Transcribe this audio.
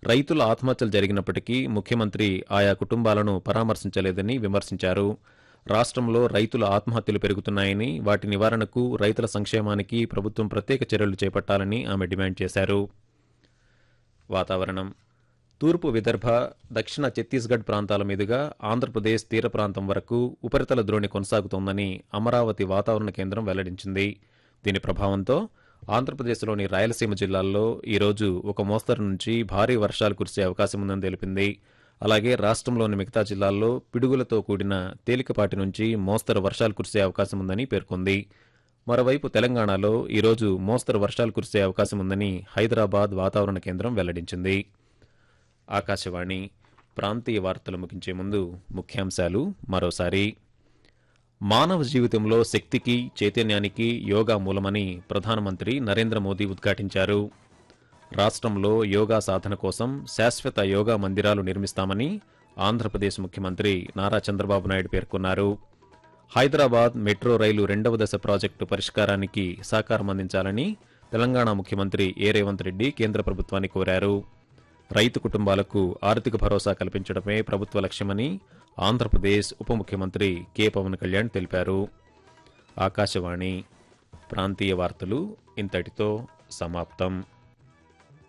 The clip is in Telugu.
రైతుల ఆత్మహత్యలు జరిగినప్పటికీ ముఖ్యమంత్రి ఆయా కుటుంబాలను పరామర్శించలేదని విమర్శించారు రాష్ట్రంలో రైతుల ఆత్మహత్యలు పెరుగుతున్నాయని వాటి నివారణకు రైతుల సంక్షేమానికి ప్రభుత్వం ప్రత్యేక చర్యలు చేపట్టాలని ఆమె డిమాండ్ చేశారు వాతావరణం తూర్పు విదర్భ దక్షిణ ఛత్తీస్గఢ్ ప్రాంతాల మీదుగా ఆంధ్రప్రదేశ్ తీర ప్రాంతం వరకు ఉపరితల ద్రోణి కొనసాగుతోందని అమరావతి వాతావరణ కేంద్రం వెల్లడించింది దీని ప్రభావంతో ఆంధ్రప్రదేశ్లోని రాయలసీమ జిల్లాల్లో ఈరోజు ఒక మోస్తరు నుంచి భారీ వర్షాలు కురిసే అవకాశం ఉందని తెలిపింది అలాగే రాష్ట్రంలోని మిగతా జిల్లాల్లో పిడుగులతో కూడిన తేలికపాటి నుంచి మోస్తరు వర్షాలు కురిసే అవకాశం ఉందని పేర్కొంది మరోవైపు తెలంగాణలో ఈరోజు మోస్తరు వర్షాలు కురిసే అవకాశం ఉందని హైదరాబాద్ వాతావరణ కేంద్రం వెల్లడించింది ఆకాశవాణి ప్రాంతీయ వార్తలు ముగించే ముందు ముఖ్యాంశాలు మరోసారి మానవ జీవితంలో శక్తికి చైతన్యానికి యోగా మూలమని ప్రధానమంత్రి నరేంద్ర మోదీ ఉద్ఘాటించారు రాష్ట్రంలో యోగా సాధన కోసం శాశ్వత యోగా మందిరాలు నిర్మిస్తామని ఆంధ్రప్రదేశ్ ముఖ్యమంత్రి నారా చంద్రబాబు నాయుడు పేర్కొన్నారు హైదరాబాద్ మెట్రో రైలు రెండవ దశ ప్రాజెక్టు పరిష్కారానికి సహకారం అందించాలని తెలంగాణ ముఖ్యమంత్రి ఏ రేవంత్ రెడ్డి కేంద్ర ప్రభుత్వాన్ని కోరారు రైతు కుటుంబాలకు ఆర్థిక భరోసా కల్పించడమే ప్రభుత్వ లక్ష్యమని ఆంధ్రప్రదేశ్ ఉప ముఖ్యమంత్రి కె పవన్ కళ్యాణ్ తెలిపారు ఆకాశవాణి ప్రాంతీయ వార్తలు ఇంతటితో సమాప్తం